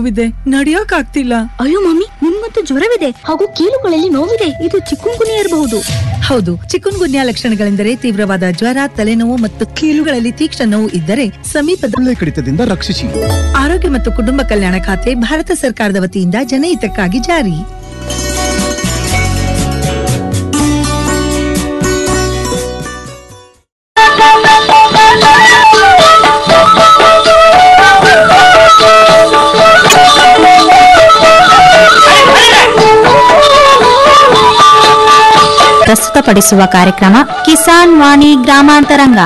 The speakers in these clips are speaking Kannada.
ನೋವಿದೆ ನಡಿಯಕ್ ಆಗ್ತಿಲ್ಲ ಅಯ್ಯೋ ಮಮ್ಮಿ ನಿಮ್ಮಂತೂ ಜ್ವರವಿದೆ ಹಾಗೂ ಕೀಲುಗಳಲ್ಲಿ ನೋವಿದೆ ಇದು ಚಿಕ್ಕುನ್ಗುನಿ ಇರಬಹುದು ಹೌದು ಚಿಕುನ್ ಗುನ್ಯಾ ಲಕ್ಷಣಗಳೆಂದರೆ ತೀವ್ರವಾದ ಜ್ವರ ತಲೆನೋವು ಮತ್ತು ಕೀಲುಗಳಲ್ಲಿ ತೀಕ್ಷ್ಣ ನೋವು ಇದ್ದರೆ ಸಮೀಪದ ಸೊಳ್ಳೆ ಕಡಿತದಿಂದ ರಕ್ಷಿಸಿ ಆರೋಗ್ಯ ಮತ್ತು ಕುಟುಂಬ ಕಲ್ಯಾಣ ಖಾತೆ ಭಾರತ ಸರ್ಕಾರದ ವತಿಯಿಂದ ಜನಹಿತಕ್ಕಾಗಿ ಜಾರಿ ಪ್ರಸ್ತುತಪಡಿಸುವ ಕಾರ್ಯಕ್ರಮ ಕಿಸಾನ್ ವಾಣಿ ಗ್ರಾಮಾಂತರಂಗ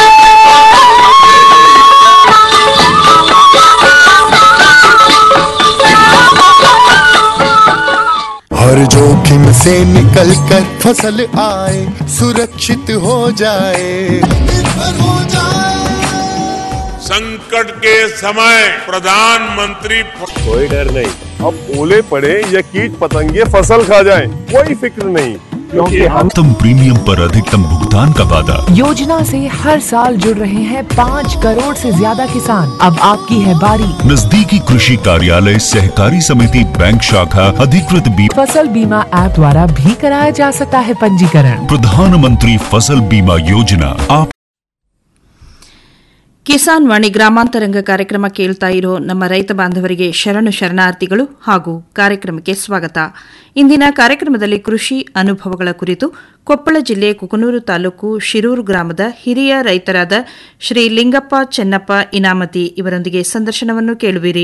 हर जोखिम से निकल कर फसल आए सुरक्षित हो जाए निर्भर हो जाए संकट के समय प्रधानमंत्री कोई डर नहीं अब ओले पड़े या कीट पतंगे फसल खा जाए कोई फिक्र नहीं क्योंकि हम अधिकतम प्रीमियम पर अधिकतम भुगतान का वादा योजना से हर साल जुड़ रहे हैं पाँच करोड़ से ज्यादा किसान अब आपकी है बारी नजदीकी कृषि कार्यालय सहकारी समिति बैंक शाखा अधिकृत बीमा फसल बीमा ऐप द्वारा भी कराया जा सकता है पंजीकरण प्रधानमंत्री फसल बीमा योजना आप ಕಿಸಾನ್ ವಾಣಿ ಗ್ರಾಮಾಂತರಂಗ ಕಾರ್ಯಕ್ರಮ ಕೇಳ್ತಾ ಇರೋ ನಮ್ಮ ರೈತ ಬಾಂಧವರಿಗೆ ಶರಣು ಶರಣಾರ್ಥಿಗಳು ಹಾಗೂ ಕಾರ್ಯಕ್ರಮಕ್ಕೆ ಸ್ವಾಗತ ಇಂದಿನ ಕಾರ್ಯಕ್ರಮದಲ್ಲಿ ಕೃಷಿ ಅನುಭವಗಳ ಕುರಿತು ಕೊಪ್ಪಳ ಜಿಲ್ಲೆ ಕುಕನೂರು ತಾಲೂಕು ಶಿರೂರು ಗ್ರಾಮದ ಹಿರಿಯ ರೈತರಾದ ಶ್ರೀ ಲಿಂಗಪ್ಪ ಚೆನ್ನಪ್ಪ ಇನಾಮತಿ ಇವರೊಂದಿಗೆ ಸಂದರ್ಶನವನ್ನು ಕೇಳುವಿರಿ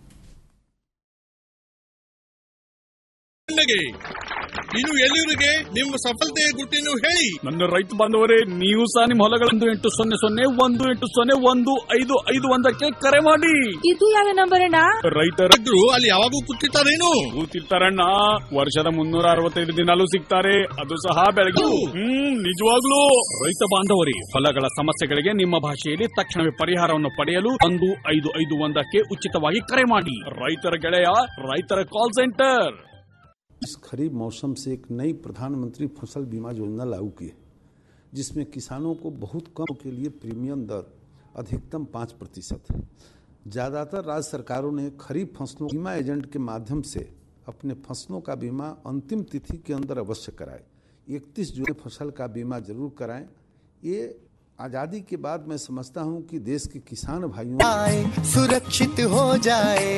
ಇನ್ನು ಎಲ್ಲಿವರಿಗೆ ನಿಮ್ಮ ಸಫಲತೆಯ ಗುಟ್ಟಿನ ಹೇಳಿ ನನ್ನ ರೈತ ಬಾಂಧವರೇ ನೀವು ಸಹ ನಿಮ್ಮ ಹೊಲಗಳೊಂದು ಎಂಟು ಸೊನ್ನೆ ಸೊನ್ನೆ ಒಂದು ಎಂಟು ಸೊನ್ನೆ ಒಂದು ಐದು ಐದು ಒಂದಕ್ಕೆ ಕರೆ ಮಾಡಿ ಇದು ಯಾವ ನಂಬರ್ ಅಣ್ಣ ರೈತರು ಅಲ್ಲಿ ಯಾವಾಗೂ ಕೂತಿರ್ತಾರೇನು ಕೂತಿರ್ತಾರಣ್ಣ ವರ್ಷದ ಮುನ್ನೂರ ಅರವತ್ತೈದು ದಿನಾಲೂ ಸಿಗ್ತಾರೆ ಅದು ಸಹ ಬೆಳಗ್ಗೆ ಹ್ಮ್ ನಿಜವಾಗ್ಲೂ ರೈತ ಬಾಂಧವರೇ ಹೊಲಗಳ ಸಮಸ್ಯೆಗಳಿಗೆ ನಿಮ್ಮ ಭಾಷೆಯಲ್ಲಿ ತಕ್ಷಣವೇ ಪರಿಹಾರವನ್ನು ಪಡೆಯಲು ಒಂದು ಐದು ಐದು ಒಂದಕ್ಕೆ ಉಚಿತವಾಗಿ ಕರೆ ಮಾಡಿ ರೈತರ ಗೆಳೆಯ ರೈತರ ಕಾಲ್ ಸೆಂಟರ್ इस खरीफ मौसम से एक नई प्रधानमंत्री फसल बीमा योजना लागू की है जिसमें किसानों को बहुत कम के लिए प्रीमियम दर अधिकतम पाँच प्रतिशत है ज़्यादातर राज्य सरकारों ने खरीफ फसलों बीमा एजेंट के माध्यम से अपने फसलों का बीमा अंतिम तिथि के अंदर अवश्य कराएं 31 जून फसल का बीमा जरूर कराएं ये आज़ादी के बाद मैं समझता हूँ कि देश के किसान भाइयों आए सुरक्षित हो जाए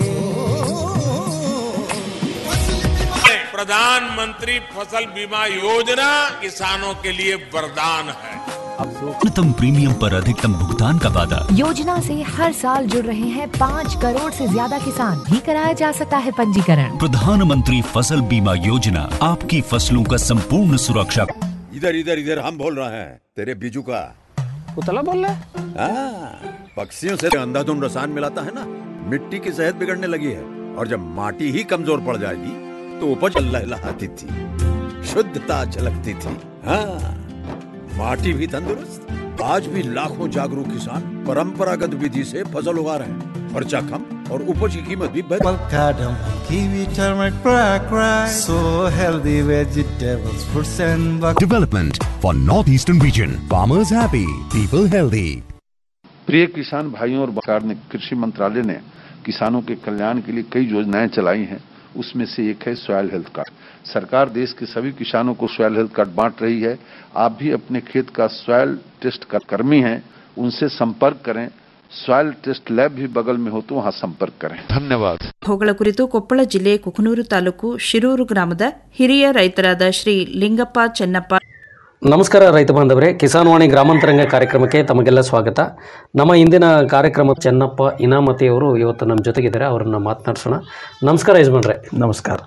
प्रधानमंत्री फसल बीमा योजना किसानों के लिए वरदान है न्यूनतम प्रीमियम पर अधिकतम भुगतान का वादा योजना से हर साल जुड़ रहे हैं पाँच करोड़ से ज्यादा किसान भी कराया जा सकता है पंजीकरण प्रधानमंत्री फसल बीमा योजना आपकी फसलों का संपूर्ण सुरक्षा इधर इधर इधर हम बोल रहे हैं तेरे बीजू का पुतला बोल रहा हाँ, पक्षियों से अंधाधुंध रसायन मिलाता है ना मिट्टी की सेहत बिगड़ने लगी है और जब माटी ही कमजोर पड़ जाएगी तो उपज लहलहाती थी शुद्धता झलकती थी हाँ माटी भी तंदुरुस्त आज भी लाखों जागरूक किसान परंपरागत विधि से फसल उगा रहे हैं खर्चा कम और उपज की कीमत भी बेहतर Avocado, kiwi, turmeric, black rice. So healthy vegetables, fruits and veg- Development for Northeastern region. Farmers happy, people healthy. प्रिय किसान भाइयों और सरकार ने कृषि मंत्रालय ने किसानों के कल्याण के लिए कई योजनाएं चलाई हैं उसमें से एक है सॉयल हेल्थ कार्ड सरकार देश के सभी किसानों को सॉयल हेल्थ कार्ड बांट रही है आप भी अपने खेत का सॉयल टेस्ट का कर्मी हैं उनसे संपर्क करें सॉयल टेस्ट लैब भी बगल में हो तो वहां संपर्क करें धन्यवाद ಅನುಭವಗಳ ಕುರಿತು ಕೊಪ್ಪಳ ಜಿಲ್ಲೆ ಕುಕನೂರು ತಾಲೂಕು ಶಿರೂರು ಗ್ರಾಮದ ಹಿರಿಯ ರೈತರಾದ ಶ್ರೀ ಲಿಂಗಪ್ಪ ಚೆನ್ನಪ್ಪ ನಮಸ್ಕಾರ ರೈತ ಬಾಂಧವರೇ ಕಿಸಾನ್ ವಾಣಿ ಗ್ರಾಮಾಂತರಂಗ ಕಾರ್ಯಕ್ರಮಕ್ಕೆ ತಮಗೆಲ್ಲ ಸ್ವಾಗತ ನಮ್ಮ ಇಂದಿನ ಕಾರ್ಯಕ್ರಮ ಚೆನ್ನಪ್ಪ ಇನಾಮತಿ ಅವರು ಇವತ್ತು ನಮ್ಮ ಜೊತೆಗಿದ್ದಾರೆ ಅವರನ್ನ ಮಾತನಾಡ್ಸೋಣ ನಮಸ್ಕಾರ ಯಜಮಾನ್ರೆ ನಮಸ್ಕಾರ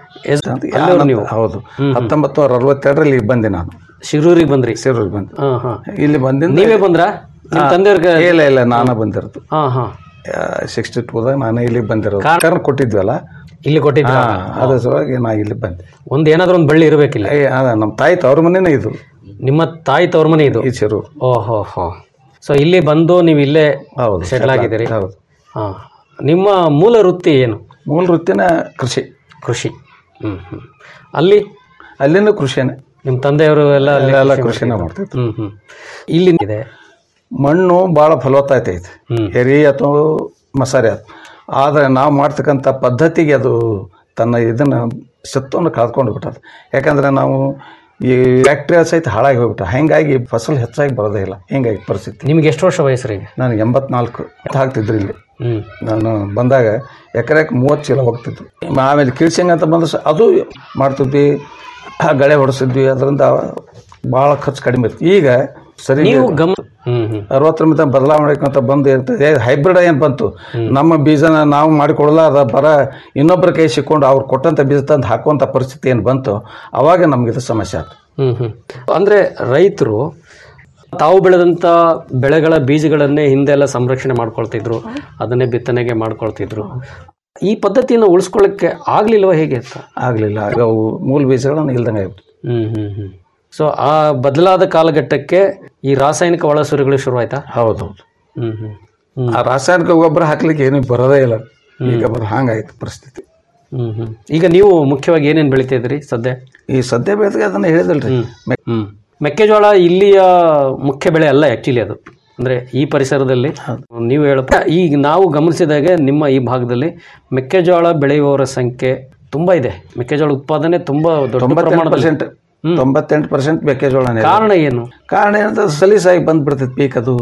ಎಲ್ಲರೂ ನೀವು ಹೌದು ಹತ್ತೊಂಬತ್ತು ನೂರ ಅರವತ್ತೆರಡರಲ್ಲಿ ಇಲ್ಲಿ ಬಂದೆ ನಾನು ಶಿರೂರಿಗೆ ಬಂದ್ರಿ ಶಿರೂರಿಗೆ ಬಂದೆ ಹಾಂ ಹಾಂ ಇಲ್ಲಿ ಬಂದಿಂದ ನೀವೇ ಬಂದ್ರಾ ನಿಮ್ಮ ತಂದೆಯವ್ರಿಗೆ ಇಲ್ಲ ಇಲ್ಲ ನಾನೇ ಬಂದಿರೋದು ಹಾಂ ಹಾಂ ಸಿಕ್ಸ್ಟಿ ಟೂದಾಗ ನಾನು ಇಲ್ಲಿಗೆ ಬಂದಿರೋದು ಕಾರಣ ಕೊಟ್ಟಿದ್ವಲ್ಲ ಇಲ್ಲಿ ಕೊಟ್ಟಿದ್ರಾ? ಹಾ, ಅದ್ರ ಸಲುವಾಗಿ ನಾ ಇಲ್ಲಿ ಬಂದೆ ಒಂದು ಏನಾದರೂ ಒಂದು ಬಳ್ಳಿ ಇರಬೇಕಿಲ್ಲ ಏ, ಅದ ನಮ್ಮ ತಾಯಿ ತವ್ರ ಮನೆನೇ ಇದು ನಿಮ್ಮ ತಾಯಿ ತವ್ರ ಮನೆ ಇದು ಈ ಶಿರೂರು ಓಹೋ ಹೋ ಸೊ ಇಲ್ಲಿ ಬಂದು ನೀವು ಇಲ್ಲೇ ಹೌದು ಸೆಟ್ಲ್ ಆಗಿದ್ದೀರಿ ಹೌದು ಹಾಂ ನಿಮ್ಮ ಮೂಲ ವೃತ್ತಿ ಏನು ಮೂಲ ವೃತ್ತಿನ ಕೃಷಿ ಕೃಷಿ ಹ್ಞೂ ಹ್ಞೂ ಅಲ್ಲಿ ಅಲ್ಲಿನೂ ಕೃಷಿನೇ ನಿಮ್ಮ ತಂದೆಯವರು ಎಲ್ಲ ಅಲ್ಲಿ ಎಲ್ಲ ಕೃಷಿ ಕೃಷಿನೇ ಮಾಡ್ತಿದ್ರು. ಮಾಡ್ತಿದ್ರು ಹ್ಮ್ ಹ್ಮ್ ಇಲ್ಲಿ ಇದೆ ಮಣ್ಣು ಭಾಳ ಫಲವತ್ತತೆ ಐತೆ ಎರಿ ಅಥವಾ ಮಸಾರಿ ಆಯ್ತು ಆದರೆ ನಾವು ಮಾಡ್ತಕ್ಕಂಥ ಪದ್ಧತಿಗೆ ಅದು ತನ್ನ ಇದನ್ನು ಸತ್ವವನ್ನು ಕಳ್ಕೊಂಡು ಬಿಟ್ಟದ ಯಾಕಂದರೆ ನಾವು ಈ ಬ್ಯಾಕ್ಟೀರಿಯಾ ಸಹಿತ ಹಾಳಾಗಿ ಹೋಗ್ಬಿಟ್ಟ ಹಂಗಾಗಿ ಫಸಲು ಹೆಚ್ಚಾಗಿ ಬರೋದೇ ಇಲ್ಲ ಹಿಂಗಾಗಿ ಪರಿಸ್ಥಿತಿ ನಿಮ್ಗೆ ಎಷ್ಟು ವರ್ಷ ವಯಸ್ಸು ಈಗ ನನಗೆ ಎಂಬತ್ನಾಲ್ಕು ಹಾಕ್ತಿದ್ರು ಇಲ್ಲಿ ಹ್ಮ್. ನಾನು ಬಂದಾಗ ಎಕರೆಗೆ ಮೂವತ್ತು ಚೀಲ ಹೋಗ್ತಿದ್ವಿ ಆಮೇಲೆ ಕಿಳ್ಸಿಂಗ್ ಅಂತ ಬಂದ್ರೆ ಸ- ಅದು ಮಾಡ್ತಿದ್ವಿ ಆ ಗಳೆ ಹೊಡಿಸಿದ್ವಿ ಅದರಿಂದ ಭಾಳ ಖರ್ಚು ಕಡಿಮೆ ಇತ್ತು ಈಗ ಸರಿ ನೀವು ಗಮ ಹ್ಮ್ ಹ್ಮ್ ಅರವತ್ತರ ಮಿತ ಬದಲಾವಣೆ ಅಂತ ಬಂದು ಇರ್ತದೆ ಹೈಬ್ರಿಡ್ ಏನು ಬಂತು ನಮ್ಮ ಬೀಜನ ನಾವು ಮಾಡಿಕೊಡಲ್ಲ ಅದ ಬರ ಇನ್ನೊಬ್ಬರ ಕೈ ಸಿಕ್ಕೊಂಡು ಅವ್ರು ಕೊಟ್ಟಂಥ ಬೀಜ ತಂದು ಹಾಕುವಂಥ ಪರಿಸ್ಥಿತಿ ಏನು ಬಂತು ಅವಾಗ ನಮ್ಗೆ ಇದು ಸಮಸ್ಯೆ ಆಯ್ತು ಹ್ಮ್ ಹ್ಮ್ ಅಂದ್ರೆ ರೈತರು ತಾವು ಬೆಳೆದಂತ ಬೆಳೆಗಳ ಬೀಜಗಳನ್ನೇ ಹಿಂದೆಲ್ಲ ಸಂರಕ್ಷಣೆ ಮಾಡ್ಕೊಳ್ತಿದ್ರು ಅದನ್ನೇ ಬಿತ್ತನೆಗೆ ಮಾಡ್ಕೊಳ್ತಿದ್ರು ಈ ಪದ್ಧತಿಯನ್ನು ಉಳಿಸ್ಕೊಳ್ಳಕ್ಕೆ ಆಗ್ಲಿಲ್ವಾ ಹೇಗೆ ಅಂತ ಆಗಲಿಲ್ಲ ಆಗ ಅವು ಮೂಲ ಬೀಜಗಳನ್ನು ಇಲ್ದಂಗೆ ಆಗ್ಬಿಟ್ಟು ಹ್ಮ್ ಹ್ಮ್ ಹ್ಮ್ ಸೊ ಆ ಬದಲಾದ ಕಾಲಘಟ್ಟಕ್ಕೆ ಈ ರಾಸಾಯನಿಕ ಒಳಸುರಿಗಳು ಶುರುವಾಯ್ತಾ ಹೌದು ಹ್ಮ್ ಹ್ಮ್ ಆ ರಾಸಾಯನಿಕ ಗೊಬ್ಬರ ಹಾಕ್ಲಿಕ್ಕೆ ಏನು ಬರೋದೇ ಇಲ್ಲ ಈಗ ಬರ ಹಂಗಾಯ್ತು ಪರಿಸ್ಥಿತಿ ಹ್ಮ್ ಹ್ಮ್ ಈಗ ನೀವು ಮುಖ್ಯವಾಗಿ ಏನೇನು ಬೆಳಿತಾ ಇದ್ರಿ ಸದ್ಯ ಈ ಸದ್ಯ ಬೆಳೆದಾಗ ಅದನ್ನ ಹೇಳಿದಲ್ರಿ ಹ್ಮ್ ಮೆಕ್ಕೆಜೋಳ ಇಲ್ಲಿಯ ಮುಖ್ಯ ಬೆಳೆ ಅಲ್ಲ ಆ್ಯಕ್ಚುಲಿ ಅದು ಅಂದರೆ ಈ ಪರಿಸರದಲ್ಲಿ ನೀವು ಹೇಳ ಈಗ ನಾವು ಗಮನಿಸಿದಾಗೆ ನಿಮ್ಮ ಈ ಭಾಗದಲ್ಲಿ ಮೆಕ್ಕೆಜೋಳ ಬೆಳೆಯುವವರ ಸಂಖ್ಯೆ ತುಂಬ ಇದೆ ಮೆಕ್ಕೆಜೋಳ ಉತ್ಪಾದನೆ ತುಂಬ ದೊಡ್ಡ ತೊಂಬತ್ತೆಂಟು ಪ್ರಮಾಣದಲ್ಲಿ ಪರ್ಸೆಂಟ್ ತೊಂಬತ್ತೆಂಟು ಪರ್ಸೆಂಟ್ ಮೆಕ್ಕೆಜೋಳನೇ ಕಾರಣ ಏನು ಕಾರಣ ಏನಂತ ಸಲೀಸಾಗಿ ಬಂದ್ಬಿಡ್ತೈತಿ ಪೀಕ್ ಅದು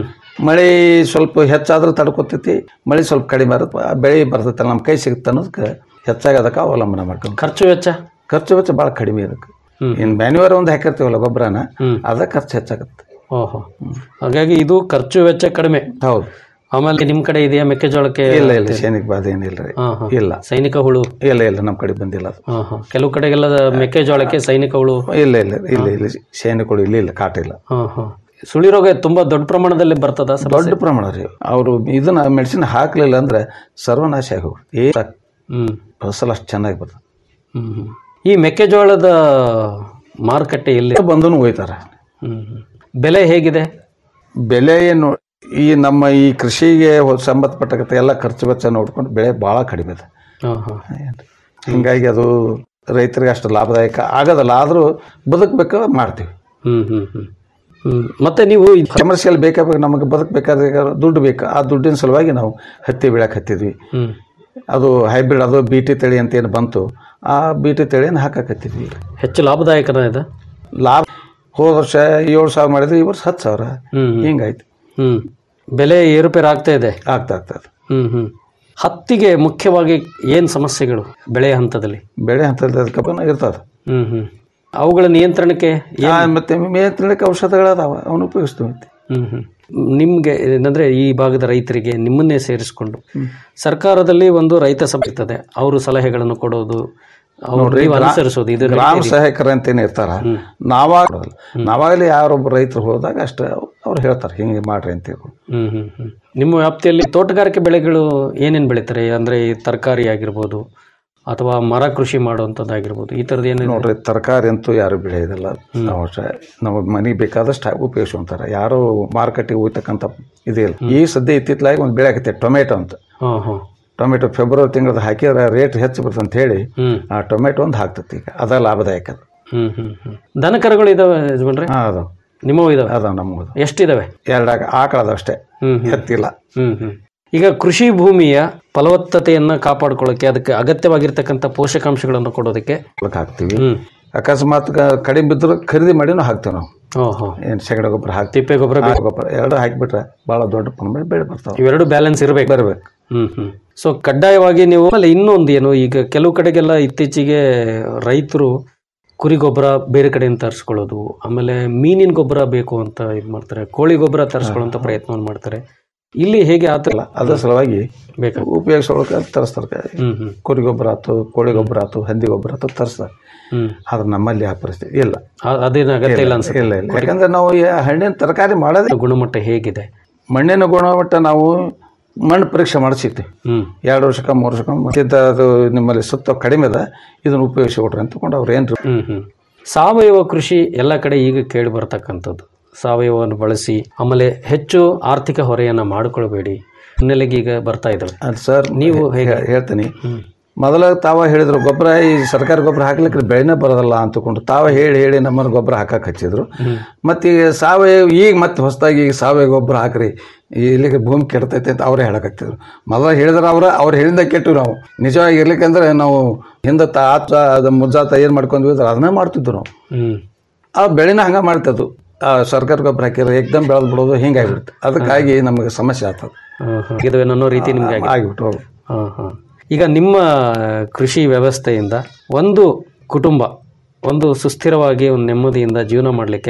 ಮಳೆ ಸ್ವಲ್ಪ ಹೆಚ್ಚಾದ್ರೂ ತಡ್ಕೊತೈತಿ ಮಳೆ ಸ್ವಲ್ಪ ಕಡಿಮೆ ಇರುತ್ತೆ ಆ ಬೆಳೆ ಬರ್ತೈತಲ್ಲ ನಮ್ಮ ಕೈ ಸಿಗುತ್ತೆ ಅನ್ನೋದಕ್ಕೆ ಹೆಚ್ಚಾಗಿ ಅದಕ್ಕೆ ಅವಲಂಬನೆ ಮಾಡ್ಕೊಂಡು ಖರ್ಚು ವೆಚ್ಚ ಖರ್ಚು ವೆಚ್ಚ ಭಾಳ ಕಡಿಮೆ ಅದಕ್ಕೆ ಇನ್ನು ಮ್ಯಾನ್ಯೂವರ್ ಒಂದು ಹಾಕಿರ್ತೀವಲ್ಲ ಗೊಬ್ಬರನ ಅದ ಖರ್ಚು ಹೆಚ್ಚಾಗುತ್ತೆ ಓಹೋ ಹಾಗಾಗಿ ಇದು ಖರ್ಚು ವೆಚ್ಚ ಕಡಿಮೆ ಹೌದು ಆಮೇಲೆ ನಿಮ್ಮ ಕಡೆ ಇದೆಯಾ ಮೆಕ್ಕೆಜೋಳಕ್ಕೆ ಇಲ್ಲ ಇಲ್ಲ ಸೈನಿಕ ಬಾಧೆ ಏನಿಲ್ಲ ರೀ ಹಾ, ಹಾ. ಇಲ್ಲ ಸೈನಿಕ ಹುಳು ಇಲ್ಲ ಇಲ್ಲ ನಮ್ಮ ಕಡೆ ಬಂದಿಲ್ಲ ಅದು ಹಾ, ಹಾ. ಕೆಲವು ಕಡೆಗೆಲ್ಲ ಮೆಕ್ಕೆಜೋಳಕ್ಕೆ ಸೈನಿಕ ಹುಳು ಇಲ್ಲ ಇಲ್ಲ ಇಲ್ಲ ಇಲ್ಲ ಸೈನಿಕಗಳು ಇಲ್ಲ ಇಲ್ಲ ಕಾಟ ಇಲ್ಲ ಹಾ, ಹಾ. ಸುಳಿ ರೋಗ ತುಂಬಾ ದೊಡ್ಡ ಪ್ರಮಾಣದಲ್ಲಿ ಬರ್ತದ ದೊಡ್ಡ ಪ್ರಮಾಣ ರೀ ಅವರು ಇದನ್ನ ಮೆಡಿಸಿನ್ ಹಾಕ್ಲಿಲ್ಲ ಅಂದ್ರೆ ಸರ್ವನಾಶ ಆಗಿ ಹೋಗುತ್ತೆ ಏ ಹ್ಮ್ ಫಸಲ್ ಅಷ್ಟು ಚೆನ್ನಾಗಿ ಬರ್ತದೆ ಹ್ಮ್ ಹ್ಮ್. ಈ ಮೆಕ್ಕೆಜೋಳದ ಮಾರುಕಟ್ಟೆ ಎಲ್ಲಿ ಬಂದೂ ಹೋಯ್ತಾರ ಹ್ಮ್ ಹ್ಮ್. ಬೆಲೆ ಹೇಗಿದೆ ಬೆಲೆ ಏನು ಈ ನಮ್ಮ ಈ ಕೃಷಿಗೆ ಹೊ- ಸಂಬಂಧಪಟ್ಟಂತ ಎಲ್ಲ ಖರ್ಚು ವೆಚ್ಚ ನೋಡ್ಕೊಂಡು ಬೆಳೆ ಭಾಳ ಕಡಿಮೆ ಇದೆ ಹಾ, ಹಾ. ಹಿಂಗಾಗಿ ಅದು ರೈತರಿಗೆ ಅಷ್ಟು ಲಾಭದಾಯಕ ಆಗೋದಲ್ಲ ಆದರೂ ಬದುಕಬೇಕು ಮಾಡ್ತೀವಿ ಹ್ಮ್ ಹ್ಮ್ ಹ್ಮ್ ಹ್ಮ್. ಮತ್ತೆ ನೀವು ಈ- ಕಮರ್ಷಿಯಲ್ ಬೇಕಾಗ ನಮಗೆ ಬದುಕಬೇಕಾದ್ರೆ ದುಡ್ಡು ಬೇಕು ಆ ದುಡ್ಡಿನ ಸಲುವಾಗಿ ನಾವು ಹತ್ತಿ ಬೆಳೆಯಕ್ಕೆ ಹತ್ತಿದ್ವಿ ಹ್ಮ್ ಅದು ಹೈಬ್ರಿಡ್ ಅದು ಬಿ ಟಿ ತಳಿ ಅಂತ ಏನು ಬಂತು ಆ ಬಿ ಟಿ ತಳಿಯನ್ನು ಹಾಕಕತ್ತಿದ್ವಿ ಹೆಚ್ಚು ಲಾಭದಾಯಕನ ಇದೆ ಲಾಭ ಹೋದ ವರ್ಷ ಏಳು ಸಾವಿರ ಮಾಡಿದ್ರೆ ಈ ವರ್ಷ ಹತ್ತು ಸಾವಿರ ಹ್ಮ್ ಹ್ಮ್. ಹಿಂಗಾಯ್ತು ಹ್ಮ್ ಬೆಲೆ ಏರುಪೇರು ಆಗ್ತಾ ಇದೆ ಆಗ್ತಾ ಆಗ್ತದೆ ಹ್ಮ್ ಹ್ಮ್ ಹತ್ತಿಗೆ ಮುಖ್ಯವಾಗಿ ಏನ್ ಸಮಸ್ಯೆಗಳು ಬೆಳೆಯ ಹಂತದಲ್ಲಿ ಬೆಳೆ ಹಂತದಲ್ಲಿ ಅದಕ್ಕೆ ಇರ್ತದೆ ಹ್ಮ್ ಹ್ಮ್ ಅವುಗಳ ನಿಯಂತ್ರಣಕ್ಕೆ ಏನ್- ಆ, ಮತ್ತೆ ನಿಯಂತ್ರಣಕ್ಕೆ ಔಷಧಗಳದಾವ ಅವನು ಉಪಯೋಗಿಸ್ತೀವಿ ಹ್ಮ್ ಹ್ಮ್ ನಿಮ್ಗೆ ಏನಂದ್ರೆ ಈ ಭಾಗದ ರೈತರಿಗೆ ನಿಮ್ಮನ್ನೇ ಸೇರಿಸಿಕೊಂಡು ಸರ್ಕಾರದಲ್ಲಿ ಒಂದು ರೈತ ಸಭೆ ಇರ್ತದೆ ಅವರು ಸಲಹೆಗಳನ್ನು ಕೊಡೋದು ಅವ್ರು ನೋಡ್ರಿ ನೀವು ಗ್ರಾ- ಅನುಸರಿಸೋದು ಇದು ಗ್ರಾಮ ನಡೀತಾ ಇದೆ. ಸಹಾಯಕರು ಅಂತೇನು ಇರ್ತಾರ ನಾವಾಗ ನಾವಾಗಲೇ ಯಾರೊಬ್ಬ ರೈತರು ಹೋದಾಗ ಅಷ್ಟೇ ಅವ್ರು ಹೇಳ್ತಾರೆ ಹಿಂಗೆ ಮಾಡ್ರಿ ಅಂತ ಹೇಳಿ ಹ್ಮ್ ಹ್ಮ್ ಹ್ಮ್ ನಿಮ್ಮ ವ್ಯಾಪ್ತಿಯಲ್ಲಿ ತೋಟಗಾರಿಕೆ ಬೆಳೆಗಳು ಏನೇನು ಬೆಳೀತಾರೆ ಅಂದ್ರೆ ಈ ತರಕಾರಿ ಆಗಿರ್ಬೋದು ಅಥವಾ ಮರ ಕೃಷಿ ಮಾಡುವಂಥದ್ದಾಗಿರ್ಬೋದು ಈ ಥರದ್ದು ಏನೇನು ನೋಡ್ರಿ ತರಕಾರಿ ಅಂತೂ ಯಾರು ಬೆಳೆಯೋದಿಲ್ಲ ನಾವು ಅಷ್ಟೇ ನಾವು ಮನೆಗೆ ಬೇಕಾದಷ್ಟು ಉಪಯೋಗಿಸ್ಕೊಂತಾರೆ ಯಾರು ಮಾರ್ಕೆಟಿಗೆ ಹೋಗ್ತಕ್ಕಂಥ ಇದಿಲ್ಲ ಈ ಸದ್ಯ ಇತ್ತಿತ್ತಲಾಗಿ ಒಂದು ಬೆಳೆ ಆಗತ್ತೆ ಟೊಮೆಟೊ ಅಂತ ಹಾಂ ಹಾಂ ಟೊಮೆಟೊ ಫೆಬ್ರವರಿ ತಿಂಗಳದ ಹಾಕಿದ್ರೆ ರೇಟ್ ಹೆಚ್ಚು ಬರ್ತದೆ ಅಂತ ಹೇಳಿ ಹ್ಮ್. ಆ ಟೊಮೆಟೊ ಒಂದು ಹಾಕ್ತೈತಿ ಈಗ ಅದ ಲಾಭದಾಯಕ ಅದು ಹ್ಮ್ ಹ್ಮ್ ಹ್ಮ್ ದನ ಕರುಗಳು ಇದಾವೆ ಯಜಮಾನ್ರೆ ಹಾಂ ಅದಾವ ನಿಮ್ಮವು ಇದಾವೆ ಅದಾವ ನಮ್ಮದು ಎಷ್ಟಿದಾವೆ ಎರಡು ಆಕಳ ಅದಾವ ಅಷ್ಟೇ ಹ್ಮ್ ಹ್ಮ್. ಎತ್ತಿಲ್ಲ ಹ್ಮ್ ಹ್ಮ್ ಈಗ ಕೃಷಿ ಭೂಮಿಯ ಫಲವತ್ತತೆಯನ್ನ ಕಾಪಾಡ್ಕೊಳ್ಳೋಕೆ ಅದಕ್ಕೆ ಅಗತ್ಯವಾಗಿರ್ತಕ್ಕಂಥ ಪೋಷಕಾಂಶಗಳನ್ನು ಕೊಡೋದಕ್ಕೆ ಹೊಲಕ್ಕೆ ಹಾಕ್ತೀವಿ ಅಕಸ್ಮಾತ್ ಕ- ಕಡಿಮೆ ಬಿದ್ದರೂ ಖರೀದಿ ಮಾಡಿನೂ ಹಾಕ್ತೀವಿ ನಾವು ಓಹೋ ಏನು ಸೆಗಣಿ ಗೊಬ್ಬರ ಹಾಕ್ತೀವಿ ತಿಪ್ಪೆ ಗೊಬ್ಬರ ಆ ಗೊಬ್ಬರ ಎರಡು ಹಾಕಿಬಿಟ್ರೆ ಭಾಳ ದೊಡ್ಡ ಪ್ರಮಾಣ ಬೆಳೆ ಬರ್ತಾವೆ ಇವೆರಡು ಬ್ಯಾಲೆನ್ಸ್ ಇರಬೇಕು ಬರಬೇಕು ಹ್ಮ್ ಹ್ಮ್ ಸೊ ಕಡ್ಡಾಯವಾಗಿ ನೀವು ಆಮೇಲೆ ಇನ್ನೊಂದು ಏನು ಈಗ ಕೆಲವು ಕಡೆಗೆಲ್ಲ ಇತ್ತೀಚೆಗೆ ರೈತರು ಕುರಿ ಗೊಬ್ಬರ ಬೇರೆ ಕಡೆಯಿಂದ ತರಿಸ್ಕೊಳ್ಳೋದು ಆಮೇಲೆ ಮೀನಿನ ಗೊಬ್ಬರ ಬೇಕು ಅಂತ ಇದು ಮಾಡ್ತಾರೆ ಕೋಳಿ ಗೊಬ್ಬರ ತರಿಸ್ಕೊಳ್ಳೋಂಥ ಪ್ರಯತ್ನವನ್ನು ಮಾಡ್ತಾರೆ ಇಲ್ಲಿ ಹೇಗೆ ಆತಲ್ಲ ಅದ್ರ ಸಲುವಾಗಿ ಬೇಕಾ ಉಪಯೋಗಿಸೋಳಕ್ಕೆ ತರಿಸ್ತಾರೆ ಹ್ಮ್ ಹ್ಮ್ ಕುರಿ ಗೊಬ್ಬರ ಆಯ್ತು ಕೋಳಿ ಗೊಬ್ಬರ ಆಯ್ತು ಹಂದಿ ಗೊಬ್ಬರ ಆಯ್ತು ತರಿಸ್ತಾರೆ ಹ್ಮ್ ಆದ್ರೆ ನಮ್ಮಲ್ಲಿ ಆ ಪರಿಸ್ಥಿತಿ ಇಲ್ಲ ಆ- ಅದೇನು ಅಗತ್ಯ ಇಲ್ಲ ಅನ್ಸುತ್ತೆ ಇಲ್ಲ ಇಲ್ಲ ಯಾಕಂದ್ರೆ ನಾವು ಈ ಹಣ್ಣಿನ ತರಕಾರಿ ಮಾಡೋದೇ ಗುಣಮಟ್ಟ ಹೇಗಿದೆ ಮಣ್ಣಿನ ಗುಣಮಟ್ಟ ನಾವು ಮಣ್ಣು ಪರೀಕ್ಷೆ ಮಾಡಿಸಿರ್ತೀವಿ ಹ್ಮ್ ಎರಡು ವರ್ಷಕ್ಕೆ ಮೂರು ವರ್ಷಕ್ಕೆ ಮತ್ತಿದ್ದ ಅದು ನಿಮ್ಮಲ್ಲಿ ಸುತ್ತ ಕಡಿಮೆ ಇದೆ ಇದನ್ನು ಉಪಯೋಗಿಸಿ ಕೊಡ್ರಿ ಅಂತ ತಗೊಂಡು ಅವ್ರು ಏನು ಹ್ಮ್ ಹ್ಮ್ ಸಾವಯವ ಕೃಷಿ ಎಲ್ಲ ಕಡೆ ಈಗ ಕೇಳಿ ಬರ್ತಕ್ಕಂಥದ್ದು ಸಾವಯವವನ್ನು ಬಳಸಿ ಆಮೇಲೆ ಹೆಚ್ಚು ಆರ್ಥಿಕ ಹೊರೆಯನ್ನ ಮಾಡಿಕೊಳ್ಬೇಡಿ ಹಿನ್ನೆಲೆಗೆ ಈಗ ಬರ್ತಾ ಇದ್ದಾವೆ ಅದು ಸರ್ ನೀವು ಹೇಗೆ ಹೇಳ್ತೀನಿ ಮೊದಲ ತಾವ ಹೇಳಿದ್ರು ಗೊಬ್ಬರ ಈ ಸರ್ಕಾರ ಗೊಬ್ಬರ ಹಾಕ್ಲಿಕ್ಕೆ ಬೆಳೆನೇ ಬರೋದಲ್ಲ ಅಂತಕೊಂಡು ತಾವ ಹೇಳಿ ಹೇಳಿ ನಮ್ಮನ್ನು ಗೊಬ್ಬರ ಹಾಕಕ್ಕೆ ಹಚ್ಚಿದ್ರು ಮತ್ತು ಈಗ ಸಾವಯವ ಈಗ ಮತ್ತೆ ಹೊಸದಾಗಿ ಈಗ ಸಾವಯವ ಗೊಬ್ಬರ ಹಾಕ್ರಿ ಇಲ್ಲಿಗೆ ಭೂಮಿ ಕೆಡ್ತೈತೆ ಅಂತ ಅವರೇ ಹೇಳಕತ್ತಿದ್ರು ಮೊದಲ ಹೇಳಿದ್ರೆ ಅವ್ರ ಅವ್ರು ಹೇಳಿದ ಕೆಟ್ಟು ನಾವು ನಿಜವಾಗಿ ಇರ್ಲಿಕ್ಕಂದ್ರೆ ನಾವು ಹಿಂದೆ ತಾತ ಅದು ಮುಜ್ಜಾತ ಏನು ಮಾಡ್ಕೊಂಡ್ವಿ ಅಂದ್ರೆ ಅದನ್ನೇ ಮಾಡ್ತಿದ್ವು ನಾವು ಆ ಬೆಳೆನ ಹಂಗೆ ಮಾಡ್ತಿದ್ದು ಆ ಸರ್ಕಾರ ಗೊಬ್ಬರ ಹಾಕಿದ್ರೆ ಏಕ್ದಮ್ ಬೆಳೆದು ಬಿಡೋದು ಹಿಂಗಾಗ್ಬಿಡುತ್ತೆ ಅದಕ್ಕಾಗಿ ನಮಗೆ ಸಮಸ್ಯೆ ಆಗ್ತದೆ ಇದು ಅನ್ನೋ ರೀತಿ ನಿಮ್ಗೆ ಆಗಿದೆ. ಆಗಿಬಿಟ್ಟು ಹೌದು ಹಾ, ಹಾ. ಈಗ ನಿಮ್ಮ ಕೃಷಿ ವ್ಯವಸ್ಥೆಯಿಂದ ಒಂದು ಕುಟುಂಬ ಒಂದು ಸುಸ್ಥಿರವಾಗಿ ಒಂದು ನೆಮ್ಮದಿಯಿಂದ ಜೀವನ ಮಾಡಲಿಕ್ಕೆ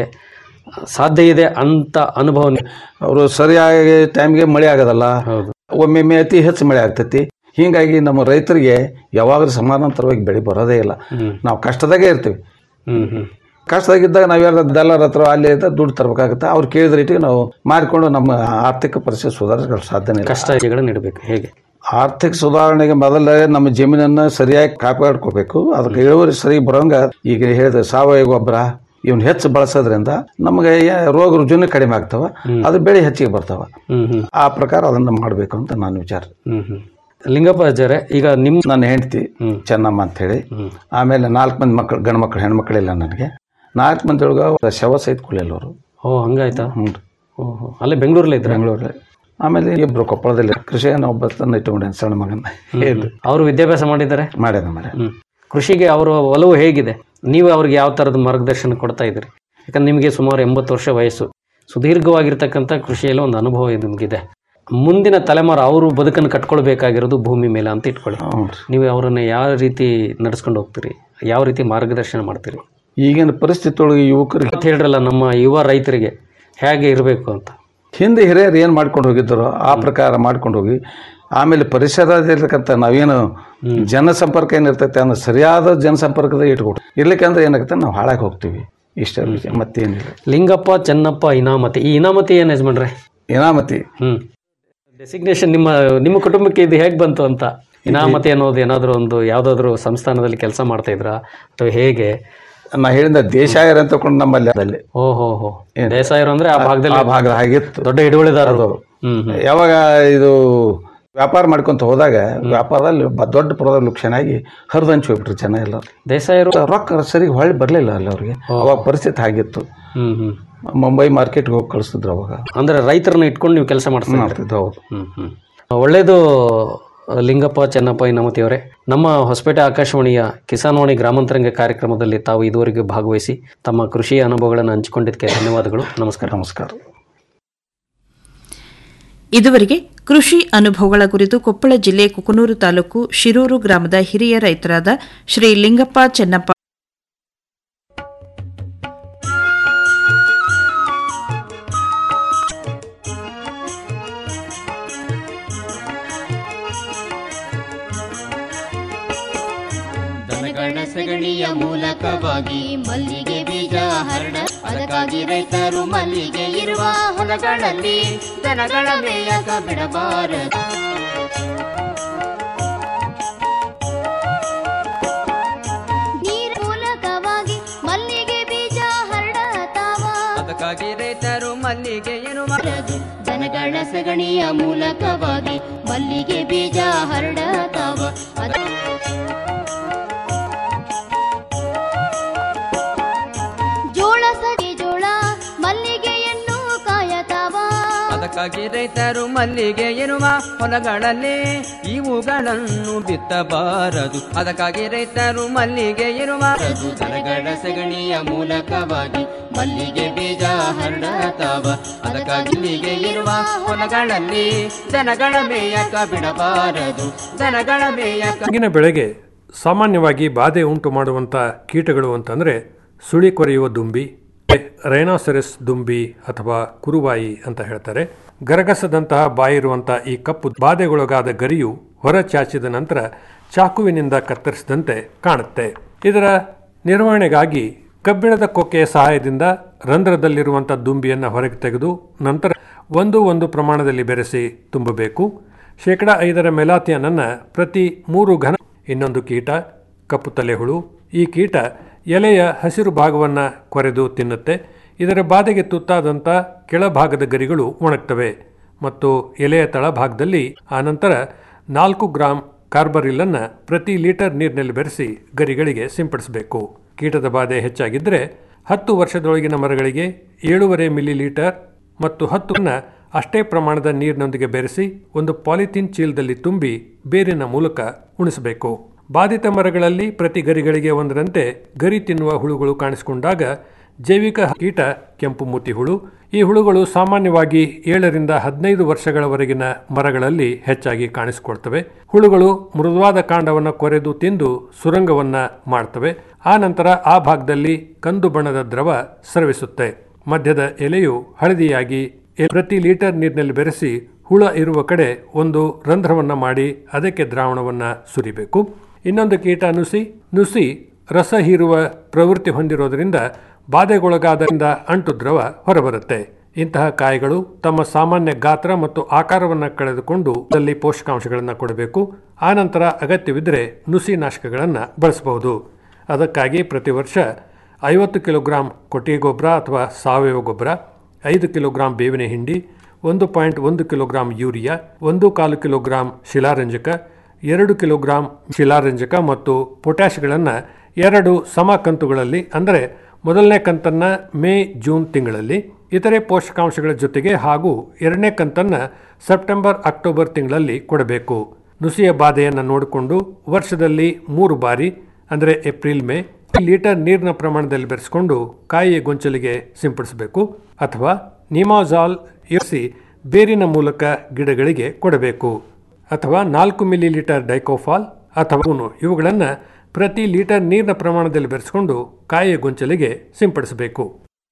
ಸಾಧ್ಯ ಇದೆ ಅಂತ ಅನುಭವ ನಿ- ಅವರು ಸರಿಯಾಗಿ ಟೈಮ್ಗೆ ಮಳೆ ಆಗೋದಲ್ಲ ಒಮ್ಮೊಮ್ಮೆ ಅತಿ ಹೆಚ್ಚು ಮಳೆ ಆಗ್ತೈತಿ ಹೀಗಾಗಿ ನಮ್ಮ ರೈತರಿಗೆ ಯಾವಾಗಲೂ ಸಮಾನಾಂತರವಾಗಿ ಬೆಳೆ ಬರೋದೇ ಇಲ್ಲ ನಾವು ಕಷ್ಟದಾಗೆ ಇರ್ತೀವಿ ಹ್ಮ್ ಹ್ಮ್ ಕಷ್ಟದಾಗಿದ್ದಾಗ ನಾವು ಯಾರು ದಲ್ಲಾರ ಹತ್ರ ಅಲ್ಲಿ ಇದ್ದ ದುಡ್ಡು ತರಬೇಕಾಗುತ್ತೆ ಅವ್ರು ಕೇಳಿದ ರೇಟಿಗೆ ನಾವು ಮಾರಿಕೊಂಡು ನಮ್ಮ ಆರ್ಥಿಕ ಪರಿಸ್ಥಿತಿ ಸುಧಾರಿಸಲು ಸಾಧ್ಯನೇ ಇಲ್ಲ ಕಷ್ಟ ನೀಡಬೇಕು ಹೇಗೆ ಆರ್ಥಿಕ ಸುಧಾರಣೆಗೆ ಮೊದಲ ನಮ್ಮ ಜಮೀನನ್ನು ಸರಿಯಾಗಿ ಕಾಪಾಡ್ಕೋಬೇಕು ಅದಕ್ಕೆ ಇಳುವರಿ ಸರಿ ಬರೋಂಗ ಈಗ ಹೇಳಿದ ಸಾವಯವ ಗೊಬ್ಬರ ಇವನ್ ಹೆಚ್ಚು ಬಳಸೋದ್ರಿಂದ ನಮಗೆ ಏ- ರೋಗ ರುಜುನು ಕಡಿಮೆ ಆಗ್ತಾವ ಅದು ಬೆಳೆ ಹೆಚ್ಚಿಗೆ ಬರ್ತಾವ ಹ್ಮ್ ಹ್ಮ್ ಆ ಪ್ರಕಾರ ಅದನ್ನ ಮಾಡಬೇಕು ಅಂತ ನಾನು ವಿಚಾರ ಹ್ಮ್ ಹ್ಮ್ ಲಿಂಗಪ್ಪ ಅಜ್ಜರೆ ಈಗ ನಿಮ್ಮ ನನ್ನ ಹೆಂಡತಿ ಚೆನ್ನಮ್ಮ ಅಂತ ಹೇಳಿ ಆಮೇಲೆ ನಾಲ್ಕು ಮಂದಿ ಮಕ್ಕಳು ಗಂಡು ಮಕ್ಕಳು ಹೆಣ್ಮಕ್ಳಿಲ್ಲ ನನಗೆ ನಾಲ್ಕು ಮಂದಿ ಒಳಗೆ ಶವ ಸಹಿತ ಕುಳಿಯಲ್ಲ ಅವರು ಓ ಹಂಗಾಯ್ತಾ ಹ್ಞೂ ಓಹೋ ಅಲ್ಲೇ ಬೆಂಗಳೂರಲ್ಲೇ ಇದ್ರೆ ಬೆಂಗಳೂರಲ್ಲಿ ಆಮೇಲೆ ಇಬ್ಬರು ಕೊಪ್ಪಳದಲ್ಲಿ ಕೃಷಿಯನ್ನು ಒಬ್ಬ ತಂದು ಇಟ್ಟುಕೊಂಡೇನೆ ಸಣ್ಣ ಮಗನ ಹೇಳಿ ಅವರು ವಿದ್ಯಾಭ್ಯಾಸ ಮಾಡಿದ್ದಾರೆ ಮಾಡ್ಯಾನ ಮಾಡ್ಯಾನ ಹ್ಮ್ ಕೃಷಿಗೆ ಅವರ ಒಲವು ಹೇಗಿದೆ ನೀವು ಅವ್ರಿಗೆ ಯಾವ ಥರದ ಮಾರ್ಗದರ್ಶನ ಕೊಡ್ತಾ ಇದ್ದೀರಿ ಯಾಕಂದ್ರೆ ನಿಮಗೆ ಸುಮಾರು ಎಂಬತ್ತು ವರ್ಷ ವಯಸ್ಸು ಸುದೀರ್ಘವಾಗಿರ್ತಕ್ಕಂಥ ಕೃಷಿಯಲ್ಲಿ ಒಂದು ಅನುಭವ ಇದು ನಿಮಗಿದೆ ಮುಂದಿನ ತಲೆಮಾರು ಅವರು ಬದುಕನ್ನು ಕಟ್ಕೊಳ್ಬೇಕಾಗಿರೋದು ಭೂಮಿ ಮೇಲೆ ಅಂತ ಇಟ್ಕೊಳ್ಳಿ ನೀವು ಅವರನ್ನು ಯಾವ ರೀತಿ ನಡೆಸ್ಕೊಂಡು ಹೋಗ್ತೀರಿ ಯಾವ ರೀತಿ ಮಾರ್ಗದರ್ಶನ ಮಾಡ್ತೀರಿ ಈಗಿನ ಪರಿಸ್ಥಿತಿ ಒಳಗೆ ಯುವಕರಿಗೆ ಅಂತ ಹೇಳ್ರಲ್ಲ ನಮ್ಮ ಯುವ ರೈತರಿಗೆ ಹೇಗೆ ಇರಬೇಕು ಅಂತ ಹಿಂದೆ ಹಿರಿಯರು ಏನು ಮಾಡ್ಕೊಂಡು ಹೋಗಿದ್ರು ಆ ಪ್ರಕಾರ ಮಾಡ್ಕೊಂಡು ಹೋಗಿ ಆಮೇಲೆ ಪರಿಸರದಲ್ಲಿರ್ತಕ್ಕಂಥ ನಾವೇನು ಜನಸಂಪರ್ಕ ಏನಿರ್ತೈತೆ ಅನ್ನೋ ಸರಿಯಾದ ಜನಸಂಪರ್ಕದ ಇಟ್ಕೊಟ್ಟು ಇರ್ಲಿಕ್ಕಂದ್ರೆ ಏನಾಗುತ್ತೆ ನಾವು ಹಾಳಾಗಿ ಹೋಗ್ತೀವಿ ಇಷ್ಟ ವಿಷಯ ಮತ್ತೇನಿಲ್ಲ ಲಿಂಗಪ್ಪ ಚೆನ್ನಪ್ಪ ಇನಾಮತಿ ಈ ಇನಾಮತಿ ಏನು ಯಜಮಾನ್ರೆ ಇನಾಮತಿ ಹ್ಮ್ ಡೆಸಿಗ್ನೇಷನ್ ನಿಮ್ಮ ನಿಮ್ಮ ಕುಟುಂಬಕ್ಕೆ ಇದು ಹೇಗೆ ಬಂತು ಅಂತ ಇನಾಮತಿ ಅನ್ನೋದು ಏನಾದರೂ ಒಂದು ಯಾವುದಾದ್ರೂ ಸಂಸ್ಥಾನದಲ್ಲಿ ಕೆಲಸ ಮಾಡ್ತಾ ಇದ್ರಾ ಅಥವಾ ಹೇಗೆ ನಾ ಹೇಳಿದ ದೇಶಾಯರ್ ಅಂತ ತಗೊಂಡು ನಮ್ಮಲ್ಲಿ ಅದಲ್ಲಿ ಓ ಹೋ ಹೋ ದೇಸಾಯರು ಅಂದ್ರೆ ಆ ಭಾಗದಲ್ಲಿ ಆ ಭಾಗ ಹಾಗಿತ್ತು ದೊಡ್ಡ ಹಿಡುವಳಿದಾರರು ಹ್ಮ್ ಹ್ಮ್ ಯಾವಾಗ ಇದು ವ್ಯಾಪಾರ ಮಾಡ್ಕೊಂತ ಹೋದಾಗ ವ್ಯಾಪಾರದಲ್ಲಿ ಒಬ್ಬ ದೊಡ್ಡ ಪ್ರಮಾಣದಲ್ಲಿ ಲುಕ್ಷಣಾಗಿ ಹರಿದಂಚಿ ಹೋಗ್ಬಿಟ್ರು ಜನ ಎಲ್ಲ ದೇಸಾಯರು ರೊಕ್ಕ ಸರಿಗೆ ಹೊಳ್ಳಿ ಬರಲಿಲ್ಲ ಅಲ್ಲಿ ಅವ್ರಿಗೆ ಅವಾಗ ಪರಿಸ್ಥಿತಿ ಆಗಿತ್ತು ಹ್ಮ್ ಹ್ಮ್ ಮುಂಬೈ ಮಾರ್ಕೆಟ್ಗೆ ಹೋಗಿ ಕಳಿಸ್ತಿದ್ರು ಅವಾಗ ಅಂದ್ರೆ ರೈತರನ್ನ ಇಟ್ಕೊಂಡು ನೀವು ಕೆಲಸ ಮಾಡ್ತಾ ಇದ್ರಿ. ಮಾಡ್ತಿದ್ದು ಹೌದು ಹ್ಮ್ ಹ್ಮ್ ಒಳ್ಳೇದು ಲಿಂಗಪ್ಪ ಚೆನ್ನಪ್ಪ ಇನಮತಿ ಅವರೇ ನಮ್ಮ ಹೊಸಪೇಟೆ ಆಕಾಶವಾಣಿಯ ಕಿಸಾನ್ವಾಣಿ ಗ್ರಾಮಾಂತರಂಗ ಕಾರ್ಯಕ್ರಮದಲ್ಲಿ ತಾವು ಇದುವರೆಗೂ ಭಾಗವಹಿಸಿ ತಮ್ಮ ಕೃಷಿ ಅನುಭವಗಳನ್ನು ಹಂಚಿಕೊಂಡಿದ್ದಕ್ಕೆ ಧನ್ಯವಾದಗಳು ನಮಸ್ಕಾರ ನಮಸ್ಕಾರ ಇದುವರೆಗೆ ಕೃಷಿ ಅನುಭವಗಳ ಕುರಿತು ಕೊಪ್ಪಳ ಜಿಲ್ಲೆ ಕುಕನೂರು ತಾಲೂಕು ಶಿರೂರು ಗ್ರಾಮದ ಹಿರಿಯ ರೈತರಾದ ಶ್ರೀ ಲಿಂಗಪ್ಪ ಚೆನ್ನಪ್ಪ ದನಗಳ ಸಗಣಿಯ ಮೂಲಕವಾಗಿ ಮಲ್ಲಿಗೆ ಬೀಜ ಹರಡ ಅದಕ್ಕಾಗಿ ರೈತರು ಮಲ್ಲಿಗೆ ಇರುವ ಹೊಲಗಳಲ್ಲಿ ದನಗಳ ಮೇಯಕ ಬಿಡಬಾರದು ನೀರ ಮೂಲಕವಾಗಿ ಮಲ್ಲಿಗೆ ಬೀಜ ಹರಡತಾವ ಅದಕ್ಕಾಗಿ ರೈತರು ಮಲ್ಲಿಗೆ ಇರುವ ದನಗಳ ಸಗಣಿಯ ಮೂಲಕವಾಗಿ ಮಲ್ಲಿಗೆ ಬೀಜ ಹರಡತಾವ ಅದ ಜೋಳ ಸಡಿ ಜೋಳ ಮಲ್ಲಿಗೆಯನ್ನು ಕಾಯತಾವ ಅದಕ್ಕಾಗಿ ರೈತರು ಮಲ್ಲಿಗೆ ಇರುವ ಹೊಲಗಳಲ್ಲಿ ಇವುಗಳನ್ನು ಬಿತ್ತಬಾರದು ಅದಕ್ಕಾಗಿ ರೈತರು ಮಲ್ಲಿಗೆ ಇರುವ ದನಗಳ ಸಗಣಿಯ ಮೂಲಕವಾಗಿ ಮಲ್ಲಿಗೆ ಬೀಜ ಹರಡತಾವ ಅದಕ್ಕಾಗಿ ಮಲ್ಲಿಗೆ ಇರುವ ಹೊಲಗಳಲ್ಲಿ ದನಗಳ ಮೇಯಕ ಬಿಡಬಾರದು ದನಗಳ ಮೇಯಕ ತೆಂಗಿನ ಬೆಳೆಗೆ ಸಾಮಾನ್ಯವಾಗಿ ಬಾಧೆ ಉಂಟು ಮಾಡುವಂಥ ಕೀಟಗಳು ಅಂತಂದರೆ ಸುಳಿ ಕೊರೆಯುವ ದುಂಬಿ ರೈನಾಸೆರಸ್ ದುಂಬಿ ಅಥವಾ ಕುರುಬಾಯಿ ಅಂತ ಹೇಳ್ತಾರೆ ಗರಗಸದಂತಹ ಬಾಯಿರುವಂಥ ಈ ಕಪ್ಪು ಬಾಧೆಗೊಳಗಾದ ಗರಿಯು ಹೊರ ಚಾಚಿದ ನಂತರ ಚಾಕುವಿನಿಂದ ಕತ್ತರಿಸಿದಂತೆ ಕಾಣುತ್ತೆ ಇದರ ನಿರ್ವಹಣೆಗಾಗಿ ಕಬ್ಬಿಣದ ಕೊಕ್ಕೆಯ ಸಹಾಯದಿಂದ ರಂಧ್ರದಲ್ಲಿರುವಂಥ ದುಂಬಿಯನ್ನು ಹೊರಗೆ ತೆಗೆದು ನಂತರ ಒಂದು ಒಂದು ಪ್ರಮಾಣದಲ್ಲಿ ಬೆರೆಸಿ ತುಂಬಬೇಕು ಶೇಕಡ ಐದರ ಮೆಲಾಥಿಯನನ್ನು ಪ್ರತಿ ಮೂರು ಘನ ಇನ್ನೊಂದು ಕೀಟ ಕಪ್ಪು ತಲೆಹುಳು ಈ ಕೀಟ ಎಲೆಯ ಹಸಿರು ಭಾಗವನ್ನು ಕೊರೆದು ತಿನ್ನುತ್ತೆ ಇದರ ಬಾಧೆಗೆ ತುತ್ತಾದಂಥ ಕೆಳಭಾಗದ ಗರಿಗಳು ಒಣಗ್ತವೆ ಮತ್ತು ಎಲೆಯ ತಳಭಾಗದಲ್ಲಿ ಆನಂತರ ನಾಲ್ಕು ಗ್ರಾಂ ಕಾರ್ಬರಿಲ್ಲನ್ನು ಪ್ರತಿ ಲೀಟರ್ ನೀರಿನಲ್ಲಿ ಬೆರೆಸಿ ಗರಿಗಳಿಗೆ ಸಿಂಪಡಿಸಬೇಕು ಕೀಟದ ಬಾಧೆ ಹೆಚ್ಚಾಗಿದ್ದರೆ ಹತ್ತು ವರ್ಷದೊಳಗಿನ ಮರಗಳಿಗೆ ಏಳೂವರೆ ಮಿಲಿ ಲೀಟರ್ ಮತ್ತು ಹತ್ತನ್ನ ಅಷ್ಟೇ ಪ್ರಮಾಣದ ನೀರಿನೊಂದಿಗೆ ಬೆರೆಸಿ ಒಂದು ಪಾಲಿಥೀನ್ ಚೀಲದಲ್ಲಿ ತುಂಬಿ ಬೇರಿನ ಮೂಲಕ ಉಣಿಸಬೇಕು ಬಾಧಿತ ಮರಗಳಲ್ಲಿ ಪ್ರತಿ ಗರಿಗಳಿಗೆ ಒಂದರಂತೆ ಗರಿ ತಿನ್ನುವ ಹುಳುಗಳು ಕಾಣಿಸಿಕೊಂಡಾಗ ಜೈವಿಕ ಕೀಟ ಕೆಂಪು ಮೂತಿ ಹುಳು ಈ ಹುಳುಗಳು ಸಾಮಾನ್ಯವಾಗಿ ಏಳರಿಂದ ಹದಿನೈದು ವರ್ಷಗಳವರೆಗಿನ ಮರಗಳಲ್ಲಿ ಹೆಚ್ಚಾಗಿ ಕಾಣಿಸಿಕೊಳ್ತವೆ ಹುಳುಗಳು ಮೃದುವಾದ ಕಾಂಡವನ್ನು ಕೊರೆದು ತಿಂದು ಸುರಂಗವನ್ನ ಮಾಡ್ತವೆ ಆ ನಂತರ ಆ ಭಾಗದಲ್ಲಿ ಕಂದು ಬಣ್ಣದ ದ್ರವ ಸ್ರವಿಸುತ್ತೆ ಮಧ್ಯದ ಎಲೆಯು ಹಳದಿಯಾಗಿ ಎ- ಪ್ರತಿ ಲೀಟರ್ ನೀರಿನಲ್ಲಿ ಬೆರೆಸಿ ಹುಳ ಇರುವ ಕಡೆ ಒಂದು ರಂಧ್ರವನ್ನ ಮಾಡಿ ಅದಕ್ಕೆ ದ್ರಾವಣವನ್ನ ಸುರಿಬೇಕು ಇನ್ನೊಂದು ಕೀಟ ನುಸಿ ನುಸಿ ರಸ ಹೀರುವ ಪ್ರವೃತ್ತಿ ಹೊಂದಿರೋದ್ರಿಂದ ಬಾಧೆಗೊಳಗಾದರಿಂದ ಅಂಟು ದ್ರವ ಹೊರಬರುತ್ತೆ ಇಂತಹ ಕಾಯಿಗಳು ತಮ್ಮ ಸಾಮಾನ್ಯ ಗಾತ್ರ ಮತ್ತು ಆಕಾರವನ್ನು ಕಳೆದುಕೊಂಡು ಅಲ್ಲಿ ಪೋಷಕಾಂಶಗಳನ್ನು ಕೊಡಬೇಕು ಆನಂತರ ಅಗತ್ಯವಿದ್ದರೆ ನುಸಿ ನಾಶಕಗಳನ್ನು ಬಳಸಬಹುದು ಅದಕ್ಕಾಗಿ ಪ್ರತಿ ವರ್ಷ ಐವತ್ತು ಕಿಲೋಗ್ರಾಂ ಕೊಟ್ಟಿಗೆ ಗೊಬ್ಬರ ಅಥವಾ ಸಾವಯವ ಗೊಬ್ಬರ ಐದು ಕಿಲೋಗ್ರಾಂ ಬೇವಿನ ಹಿಂಡಿ ಒಂದು ಪಾಯಿಂಟ್ ಒಂದು ಕಿಲೋಗ್ರಾಂ ಯೂರಿಯಾ ಒಂದು ಕಾಲು ಕಿಲೋಗ್ರಾಂ ಶಿಲಾರಂಜಕ ಎರಡು ಕಿಲೋಗ್ರಾಂ ಶಿಲಾರಂಜಕ ಮತ್ತು ಪೊಟ್ಯಾಶ್ಗಳನ್ನು ಎರಡು ಸಮ ಕಂತುಗಳಲ್ಲಿ ಅಂದರೆ ಮೊದಲನೇ ಕಂತನ್ನು ಮೇ ಜೂನ್ ತಿಂಗಳಲ್ಲಿ ಇತರೆ ಪೋಷಕಾಂಶಗಳ ಜೊತೆಗೆ ಹಾಗೂ ಎರಡನೇ ಕಂತನ್ನು ಸೆಪ್ಟೆಂಬರ್ ಅಕ್ಟೋಬರ್ ತಿಂಗಳಲ್ಲಿ ಕೊಡಬೇಕು ನುಸಿಯ ಬಾಧೆಯನ್ನು ನೋಡಿಕೊಂಡು ವರ್ಷದಲ್ಲಿ ಮೂರು ಬಾರಿ ಅಂದರೆ ಏಪ್ರಿಲ್ ಮೇ ಲೀಟರ್ ನೀರಿನ ಪ್ರಮಾಣದಲ್ಲಿ ಬೆರೆಸಿಕೊಂಡು ಕಾಯಿಯ ಗೊಂಚಲಿಗೆ ಸಿಂಪಡಿಸಬೇಕು ಅಥವಾ ನಿಮಾಜಾಲ್ ಇರಿಸಿ ಬೇರಿನ ಮೂಲಕ ಗಿಡಗಳಿಗೆ ಕೊಡಬೇಕು ಅಥವಾ ನಾಲ್ಕು ಮಿಲಿ ಲೀಟರ್ ಡೈಕೋಫಾಲ್ ಅಥವಾ ಉನು ಇವುಗಳನ್ನು ಪ್ರತಿ ಲೀಟರ್ ನೀರಿನ ಪ್ರಮಾಣದಲ್ಲಿ ಬೆರೆಸಿಕೊಂಡು ಕಾಯಿಯ ಗೊಂಚಲಿಗೆ ಸಿಂಪಡಿಸಬೇಕು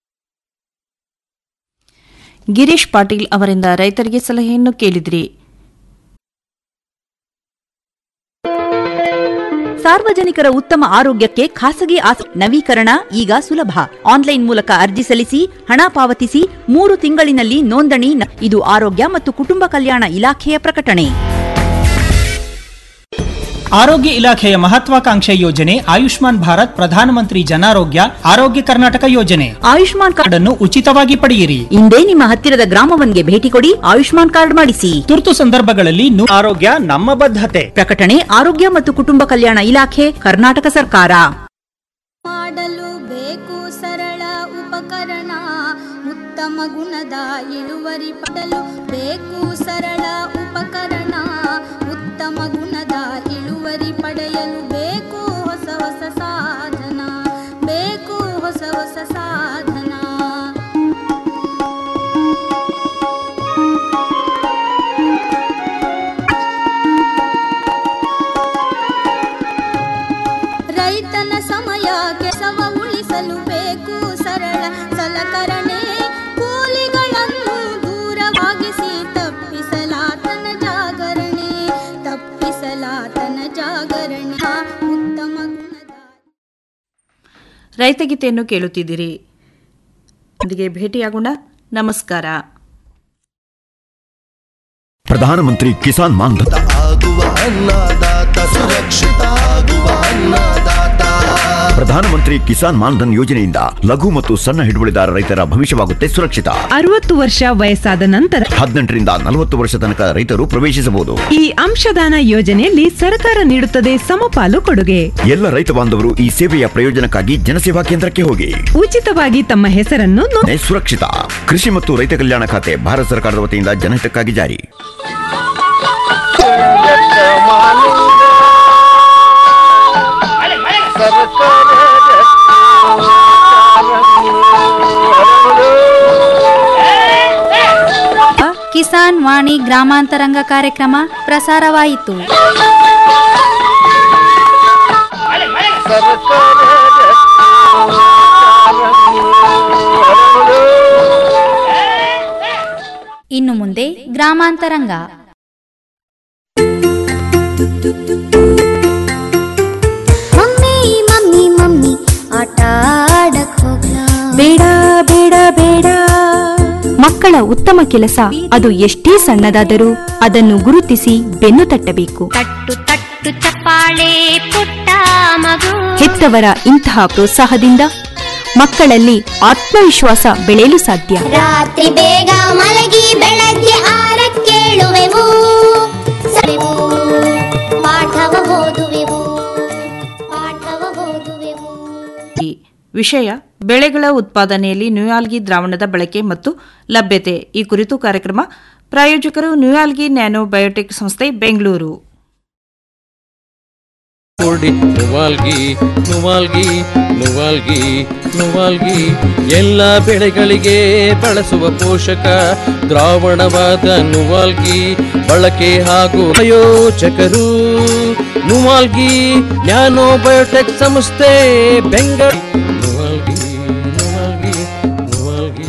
ಗಿರೀಶ್ ಪಾಟೀಲ್ ಅವರಿಂದ ರೈತರಿಗೆ ಸಲಹೆಯನ್ನು ಕೇಳಿದ್ರಿ ಸಾರ್ವಜನಿಕರ ಉತ್ತಮ ಆರೋಗ್ಯಕ್ಕೆ ಖಾಸಗಿ ಆಸ್ ನವೀಕರಣ ಈಗ ಸುಲಭ ಆನ್ಲೈನ್ ಮೂಲಕ ಅರ್ಜಿ ಸಲ್ಲಿಸಿ ಹಣ ಪಾವತಿಸಿ ಮೂರು ತಿಂಗಳಿನಲ್ಲಿ ನೋಂದಣಿ ನ- ಇದು ಆರೋಗ್ಯ ಮತ್ತು ಕುಟುಂಬ ಕಲ್ಯಾಣ ಇಲಾಖೆಯ ಪ್ರಕಟಣೆ ಆರೋಗ್ಯ ಇಲಾಖೆಯ ಮಹತ್ವಾಕಾಂಕ್ಷೆ ಯೋಜನೆ ಆಯುಷ್ಮಾನ್ ಭಾರತ್ ಪ್ರಧಾನಮಂತ್ರಿ ಜನಾರೋಗ್ಯ ಆರೋಗ್ಯ ಕರ್ನಾಟಕ ಯೋಜನೆ ಆಯುಷ್ಮಾನ್ ಕಾರ್ಡ್ ಅನ್ನು ಉಚಿತವಾಗಿ ಪಡೆಯಿರಿ ಇಂದೇ ನಿಮ್ಮ ಹತ್ತಿರದ ಗ್ರಾಮವನ್ಗೆ ಭೇಟಿ ಕೊಡಿ ಆಯುಷ್ಮಾನ್ ಕಾರ್ಡ್ ಮಾಡಿಸಿ ತುರ್ತು ಸಂದರ್ಭಗಳಲ್ಲಿ ನು- ಆರೋಗ್ಯ ನಮ್ಮ ಬದ್ಧತೆ ಪ್ರಕಟಣೆ ಆರೋಗ್ಯ ಮತ್ತು ಕುಟುಂಬ ಕಲ್ಯಾಣ ಇಲಾಖೆ ಕರ್ನಾಟಕ ಸರ್ಕಾರ ಮಾಡಲು ಬೇಕು ಸರಳ ಉಪಕರಣ ಉತ್ತಮ ಗುಣದ ಇಳುವರಿ ಪಡಲು ಬೇಕು ಸರಳ ಉಪಕರಣ ಉತ್ತಮ ಗುಣದ ಇಳುವರಿ ಪಡೆಯಲು ಬೇಕು ಹೊಸ ಹೊಸ ಸಾಧನ ಬೇಕು ಹೊಸ ಹೊಸ ಸಾಧನ ರೈತನ ಸಮಯ ಕೆಸವ ಉಳಿಸಲು ಬೇಕು ಸರಳ ಸಲಕರಣೆ ಕೂಲಿಗಳನ್ನು ದೂರವಾಗಿಸಿ ತಪ್ಪಿಸಲಾತನ ಜಾಗರಣೆ ತಪ್ಪಿಸಲಾತನ ಜಾಗರಣೆ ಉತ್ತಮ ಗುಣದ ರೈತಗೀತೆಯನ್ನು ಕೇಳುತ್ತಿದ್ದೀರಿ ಒಂದಿಗೆ ಭೇಟಿಯಾಗೋಣ ನಮಸ್ಕಾರ ಪ್ರಧಾನಮಂತ್ರಿ ಕಿಸಾನ್ ಮಾನ್ಧನ್ ಆಗುವ ಅನ್ನದಾತ ಸುರಕ್ಷಿತ ಆಗುವ ಅನ್ನದಾತ ಪ್ರಧಾನಮಂತ್ರಿ ಕಿಸಾನ್ ಮಾನ್ಧನ್ ಯೋಜನೆಯಿಂದ ಲಘು ಮತ್ತು ಸಣ್ಣ ಹಿಡುವಳಿದಾರ ರೈತರ ಭವಿಷ್ಯವಾಗುತ್ತೆ ಸುರಕ್ಷಿತ ಅರವತ್ತು ವರ್ಷ ವಯಸ್ಸಾದ ನಂತರ ಹದಿನೆಂಟರಿಂದ ನಲವತ್ತು ವರ್ಷ ತನಕ ರೈತರು ಪ್ರವೇಶಿಸಬಹುದು ಈ ಅಂಶದಾನ ಯೋಜನೆಯಲ್ಲಿ ಸರ್ಕಾರ ನೀಡುತ್ತದೆ ಸಮಪಾಲು ಕೊಡುಗೆ ಎಲ್ಲ ರೈತ ಬಾಂಧವರು ಈ ಸೇವೆಯ ಪ್ರಯೋಜನಕ್ಕಾಗಿ ಜನಸೇವಾ ಕೇಂದ್ರಕ್ಕೆ ಹೋಗಿ ಉಚಿತವಾಗಿ ತಮ್ಮ ಹೆಸರನ್ನು ನೋ- ನೆ ಸುರಕ್ಷಿತ ಕೃಷಿ ಮತ್ತು ರೈತ ಕಲ್ಯಾಣ ಖಾತೆ ಭಾರತ ಸರ್ಕಾರದ ವತಿಯಿಂದ ಜನಹಿತಕ್ಕಾಗಿ ಜಾರಿ ಕಿಸಾನ್ ವಾಣಿ ಗ್ರಾಮಾಂತರಂಗ ಕಾರ್ಯಕ್ರಮ ಪ್ರಸಾರವಾಯಿತು ಇನ್ನು ಮುಂದೆ ಗ್ರಾಮಾಂತರಂಗ ಮಮ್ಮಿ ಮಮ್ಮಿ ಮಮ್ಮಿ ಆಟ ಆಡಕ್ ಹೋಗ್ಲಾ ಬೇಡ ಬೇಡ ಬೇಡ ಮಕ್ಕಳ ಉತ್ತಮ ಕೆಲಸ ಅದು ಎಷ್ಟೇ ಸಣ್ಣದಾದರೂ ಅದನ್ನು ಗುರುತಿಸಿ ಬೆನ್ನು ತಟ್ಟಬೇಕು ತಟ್ಟು ತಟ್ಟು ಚಪ್ಪಾಳೆ ಪುಟ್ಟ ಮಗು ಹೆತ್ತವರ ಇಂತಹ ಪ್ರೋತ್ಸಾಹದಿಂದ ಮಕ್ಕಳಲ್ಲಿ ಆತ್ಮವಿಶ್ವಾಸ ಬೆಳೆಯಲು ಸಾಧ್ಯ ರಾತ್ರಿ ಬೇಗ ಮಲಗಿ ಬೆಳಗ್ಗೆ ಆರಕ್ಕೇಳುವೆವು ಸರಿವು ಪಾಠ ಪಾಠವ ಓದುವೆವು ಪಾಠವ ಓದುವೆವು ಈ ವಿಷಯ ಬೆಳೆಗಳ ಉತ್ಪಾದನೆಯಲ್ಲಿ ನ್ಯೂಯಾಲ್ಗಿ ದ್ರಾವಣದ ಬಳಕೆ ಮತ್ತು ಲಭ್ಯತೆ ಈ ಕುರಿತು ಕಾರ್ಯಕ್ರಮ ಪ್ರಾಯೋಜಕರು ನ್ಯೂಯಾಲ್ಗಿ ನ್ಯಾನೋ ಬಯೋಟೆಕ್ ಸಂಸ್ಥೆ ಬೆಂಗಳೂರು ಕೊಡಿ ನುವಾಲ್ಗಿ ನುವಾಲ್ಗಿ ನುವಾಲ್ಗಿ ನುವಾಲ್ಗಿ ಎಲ್ಲ ಬೆಳೆಗಳಿಗೆ ಬಳಸುವ ಪೋಷಕ ದ್ರಾವಣವಾದ ನುವಾಲ್ಗಿ ಬಳಕೆ ಹಾಗೂ ಪ್ರಯೋಜಕರು ನುವಾಲ್ಗಿ ನ್ಯಾನೋ ಬಯೋಟೆಕ್ ಸಂಸ್ಥೆ ಬೆಂಗಳೂರು ನುವಾಲ್ಗಿ ನುವಾಲ್ಗಿ ನುವಾಲ್ಗಿ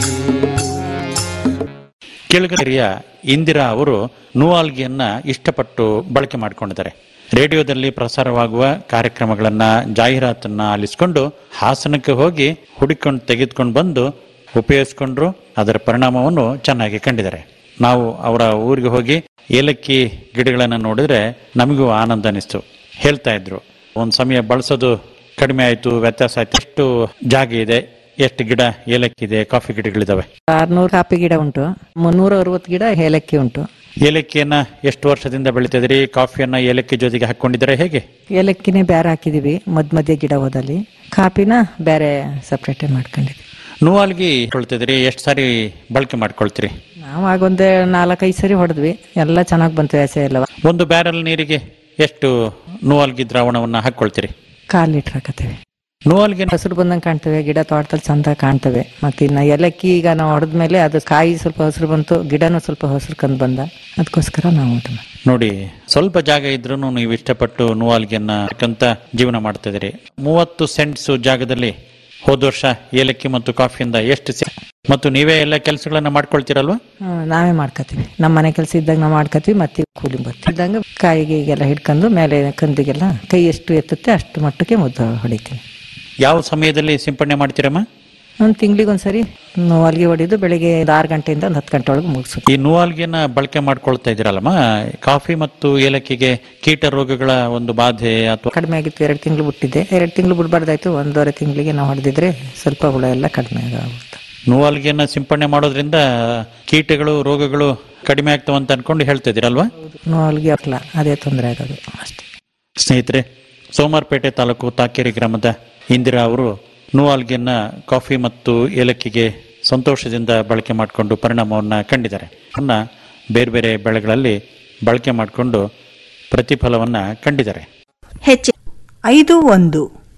ಕೆಳಗರಿಯ ಇಂದಿರಾ ಅವರು ನೂವಾಲ್ಗಿಯನ್ನ ಇಷ್ಟಪಟ್ಟು ಬಳಕೆ ಮಾಡಿಕೊಂಡಿದ್ದಾರೆ ರೇಡಿಯೋದಲ್ಲಿ ಪ್ರಸಾರವಾಗುವ ಕಾರ್ಯಕ್ರಮಗಳನ್ನ ಜಾಹೀರಾತನ್ನ ಆಲಿಸಿಕೊಂಡು ಹಾಸನಕ್ಕೆ ಹೋಗಿ ಹುಡುಕೊಂಡು ತೆಗೆದುಕೊಂಡು ಬಂದು ಉಪಯೋಗಿಸ್ಕೊಂಡ್ರು ಅದರ ಪರಿಣಾಮವನ್ನು ಚೆನ್ನಾಗಿ ಕಂಡಿದ್ದಾರೆ ನಾವು ಅವರ ಊರಿಗೆ ಹೋಗಿ ಏಲಕ್ಕಿ ಗಿಡಗಳನ್ನು ನೋಡಿದ್ರೆ ನಮಗೂ ಆನಂದ ಅನಿಸ್ತು ಹೇಳ್ತಾ ಇದ್ರು ಒಂದು ಸಮಯ ಬಳಸೋದು ಕಡಿಮೆ ಆಯ್ತು ವ್ಯತ್ಯಾಸ ಆಯ್ತು ಎಷ್ಟು ಜಾಗ ಇದೆ ಎಷ್ಟು ಗಿಡ ಏಲಕ್ಕಿ ಇದೆ ಕಾಫಿ ಗಿಡಗಳಿದಾವೆ ಆರ್ನೂರು ಕಾಫಿ ಗಿಡ ಉಂಟು ಮುನ್ನೂರ ಅರವತ್ತು ಗಿಡ ಏಲಕ್ಕಿ ಉಂಟು ಏಲಕ್ಕಿಯನ್ನ ಎಷ್ಟು ವರ್ಷದಿಂದ ಬೆಳಿತಿದ್ರಿ ಕಾಫಿಯನ್ನ ಏಲಕ್ಕಿ ಜೊತೆಗೆ ಹಾಕೊಂಡಿದ್ದಾರೆ ಹೇಗೆ ಏಲಕ್ಕಿನೇ ಬೇರೆ ಹಾಕಿದೀವಿ ಮಧ್ಯ ಮಧ್ಯ ಗಿಡ ಹೋದಲ್ಲಿ ಕಾಫಿನ ಬೇರೆ ಸಪ್ರೇಟೇ ಮಾಡ್ಕೊಂಡಿದ್ವಿ ನೂವಾಲ್ಗಿ ಕೊಳ್ತಿದ್ರಿ ಎಷ್ಟು ಸಾರಿ ಬಳಕೆ ಮಾಡ್ಕೊಳ್ತೀರಿ ನಾವು ಆಗೊಂದು ನಾಲ್ಕೈದು ಸರಿ ಹೊಡೆದ್ವಿ ಎಲ್ಲ ಚೆನ್ನಾಗಿ ಬಂತು ವ್ಯಾಸ ಎಲ್ಲ ಒಂದು ಬ್ಯಾರಲ್ ನೀರಿಗೆ ಎಷ್ಟು ನೂವಾಲ್ಗಿ ದ್ರಾವಣವನ್ನ ಹಾಕೊಳ್ತೀರಿ ಕಾಲು ಲೀಟ್ರ್ ಹಾಕತ್ತೇವೆ ನೂವಾಲ್ಗಿ ಹಸಿರು ಬಂದಂಗೆ ಕಾಣ್ತವೆ ಗಿಡ ತೋಟದಲ್ಲಿ ಚಂದ ಕಾಣ್ತವೆ ಮತ್ತೆ ಇನ್ನು ಏಲಕ್ಕಿ ಈಗ ನಾವು ಹೊಡೆದ್ಮೇಲೆ ಅದು ಕಾಯಿ ಸ್ವಲ್ಪ ಹಸಿರು ಬಂತು ಗಿಡನೂ ಸ್ವಲ್ಪ ಹಸಿರು ಕಂದು ಬಂದ ಅದಕ್ಕೋಸ್ಕರ ನಾವು ಊಟ ಮಾಡ್ತೀವಿ. ನೋಡಿ ಸ್ವಲ್ಪ ಜಾಗ ಇದ್ರೂ ನೀವು ಇಷ್ಟಪಟ್ಟು ನೂವಾಲ್ಗಿಯನ್ನ ಹಾಕಂತ ಜೀವನ ಮಾಡ್ತಿದ್ದೀರಿ ಮೂವತ್ತು ಸೆಂಟ್ಸ್ ಜಾಗದಲ್ಲಿ ಹೋದ ವರ್ಷ ಏಲಕ್ಕಿ ಮತ್ತು ಕಾಫಿಯಿಂದ ಎಷ್ಟು ಸೆ- ಮತ್ತು ನೀವೇ ಎಲ್ಲ ಕೆಲಸಗಳನ್ನ ಮಾಡ್ಕೊಳ್ತೀರಲ್ವಾ ಹ್ಮ್, ನಾವೇ ಮಾಡ್ಕೋತೀವಿ ನಮ್ಮ ಮನೆ ಕೆಲಸ ಇದ್ದಾಗ ನಾವು ಮಾಡ್ಕೋತೀವಿ ಮತ್ತೆ ಕೂಲಿ ಬರ್ತೀವಿ ಇದ್ದಂಗೆ ಕಾಯಿಗೆ ಈಗೆಲ್ಲ ಹಿಡ್ಕೊಂಡು ಮೇಲೆ ಕಂದಿಗೆಲ್ಲ ಕೈ ಎಷ್ಟು ಎತ್ತುತ್ತೆ ಅಷ್ಟು ಮಟ್ಟಕ್ಕೆ ಮುದ್ದು ಹೊಡಿತೀನಿ ಯಾವ ಸಮಯದಲ್ಲಿ ಸಿಂಪಡಣೆ ಮಾಡ್ತೀರಮ್ಮ ಒಂದು ತಿಂಗಳಿಗೆ ಒಂದ್ಸರಿ ಅಲ್ಲಿಗೆ ಹೊಡಿದು ಬೆಳಿಗ್ಗೆ ಒಂದು ಆರು ಗಂಟೆಯಿಂದ ಒಂದು ಹತ್ತು ಗಂಟೆ ಒಳಗೆ ಮುಗಿಸು ಈ ನೂವಾಲ್ಗಿಯನ್ನ ಬಳಕೆ ಮಾಡ್ಕೊಳ್ತಾ ಇದ್ದೀರಲ್ಲಮ್ಮ ಕಾಫಿ ಮತ್ತು ಏಲಕ್ಕಿಗೆ ಕೀಟ ರೋಗಗಳ ಒಂದು ಬಾಧೆ ಅಥವಾ ಕಡಿಮೆ ಆಗಿತ್ತು ಎರಡು ತಿಂಗಳು ಬಿಟ್ಟಿದ್ದೆ ಎರಡು ತಿಂಗಳು ಬಿಡಬಾರ್ದಾಯ್ತು ಒಂದೂವರೆ ತಿಂಗಳಿಗೆ ನಾವು ಹೊಡೆದಿದ್ರೆ ಸ್ವಲ್ಪ ಹುಳ ಎಲ್ಲ ಕಡಿಮೆ ಆಗುತ್ತೆ ನೂವಾಲ್ಗಿಯನ್ನ ಸಿಂಪಡಣೆ ಮಾಡೋದ್ರಿಂದ ಕೀಟಗಳು ರೋಗಗಳು ಕಡಿಮೆ ಆಗ್ತಾವಂತ ಅನ್ಕೊಂಡು ಹೇಳ್ತಾ ಇದ್ದೀರಲ್ವಾ ಅಲ್ಲಿಗೆ ಹಾಕಲ್ಲ ಅದೇ ತೊಂದರೆ ಆಗೋದು ಅಷ್ಟೇ ಸ್ನೇಹಿತರೆ ಸೋಮಾರ್ಪೇಟೆ ತಾಲೂಕು ತಾಕೇರಿ ಗ್ರಾಮದ ಇಂದಿರಾ ಅವರು ನೂವಾಲ್ಗಿಯನ್ನ ಕಾಫಿ ಮತ್ತು ಏಲಕ್ಕಿಗೆ ಸಂತೋಷದಿಂದ ಬಳಕೆ ಮಾಡಿಕೊಂಡು ಪರಿಣಾಮವನ್ನು ಕಂಡಿದ್ದಾರೆ ಅನ್ನ ಬೇರೆ ಬೇರೆ ಬೆಳೆಗಳಲ್ಲಿ ಬಳಕೆ ಮಾಡಿಕೊಂಡು ಪ್ರತಿಫಲವನ್ನು ಕಂಡಿದ್ದಾರೆ ಹೆಚ್ಚು ಐದು ಒಂದು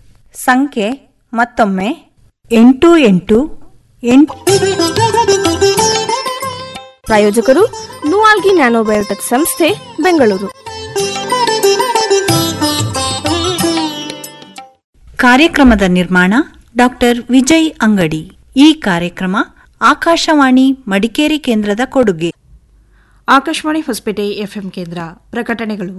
ಸಂಖ್ಯೆ ಮತ್ತೊಮ್ಮೆ ಎಂಟು ಎಂಟು ಎಂಟು ಪ್ರಾಯೋಜಕರು ನುವಾಲ್ಗಿ ನ್ಯಾನೋಬಯೋಟೆಕ್ ಸಂಸ್ಥೆ ಬೆಂಗಳೂರು ಕಾರ್ಯಕ್ರಮದ ನಿರ್ಮಾಣ ಡಾಕ್ಟರ್ ವಿಜಯ್ ಅಂಗಡಿ ಈ ಕಾರ್ಯಕ್ರಮ ಆಕಾಶವಾಣಿ ಮಡಿಕೇರಿ ಕೇಂದ್ರದ ಕೊಡುಗೆ ಆಕಾಶವಾಣಿ ಹೊಸಪೇಟೆ ಎಫ್ಎಂ ಕೇಂದ್ರ ಪ್ರಕಟಣೆಗಳು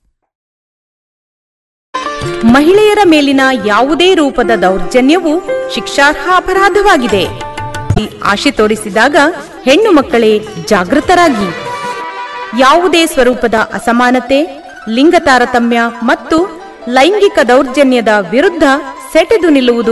ಮಹಿಳೆಯರ ಮೇಲಿನ ಯಾವುದೇ ರೂಪದ ದೌರ್ಜನ್ಯವು ಶಿಕ್ಷಾರ್ಹ ಅಪರಾಧವಾಗಿದೆ ಈ ಆಶೆ ತೋರಿಸಿದಾಗ ಹೆಣ್ಣು ಮಕ್ಕಳೇ ಜಾಗೃತರಾಗಿ ಯಾವುದೇ ಸ್ವರೂಪದ ಅಸಮಾನತೆ ಲಿಂಗ ತಾರತಮ್ಯ ಮತ್ತು ಲೈಂಗಿಕ ದೌರ್ಜನ್ಯದ ವಿರುದ್ಧ ಸೆಟೆದು ನಿಲ್ಲುವುದು